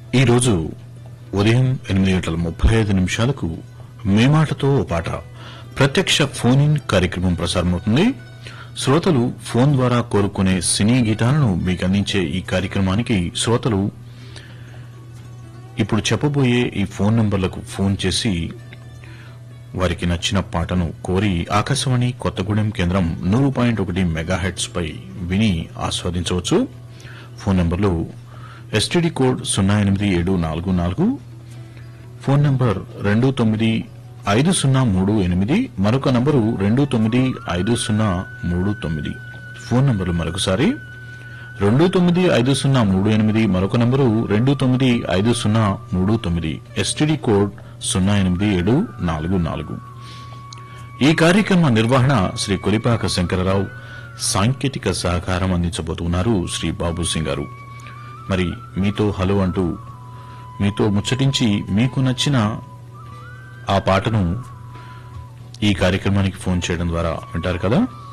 ఈరోజు ఉదయం ఎనిమిది గంటల ముప్పై ఐదు నిమిషాలకు మీ మాటతో ఓ పాట ప్రత్యక్ష ఫోన్ ఇన్ కార్యక్రమం ప్రసారమవుతుంది శ్రోతలు ఫోన్ ద్వారా కోరుకునే సినీ గీతాలను మీకు అందించే ఈ కార్యక్రమానికి శ్రోతలు ఇప్పుడు చెప్పబోయే ఈ ఫోన్ నంబర్లకు ఫోన్ చేసి వారికి నచ్చిన పాటను కోరి ఆకాశవాణి కొత్తగూడెం కేంద్రం నూరు పాయింట్ ఒకటి మెగాహెట్స్ పై విని ఆస్వాదించవచ్చు ఫోన్ నంబర్లు ఎస్టీడీ కోడ్ సున్నా ఎనిమిది ఏడు నాలుగు నాలుగు ఫోన్ నంబర్ రెండు తొమ్మిది ఐదు సున్నా మూడు ఎనిమిది మరొక నంబరు రెండు తొమ్మిది ఐదు సున్నా మూడు తొమ్మిది ఫోన్ నంబర్లు మరొకసారి రెండు తొమ్మిది ఐదు సున్నా మూడు ఎనిమిది మరొక నంబరు రెండు తొమ్మిది ఐదు సున్నా మూడు తొమ్మిది ఎస్టీడీ కోడ్ సున్నా ఎనిమిది ఏడు నాలుగు నాలుగు ఈ కార్యక్రమ నిర్వహణ శ్రీ కొలిపాక శంకరరావు సాంకేతిక సహకారం అందించబోతున్నారు శ్రీ బాబు సింగ్ గారు మరి మీతో హలో అంటూ మీతో ముచ్చటించి మీకు నచ్చిన ఆ పాటను ఈ కార్యక్రమానికి ఫోన్ చేయడం ద్వారా వింటారు కదా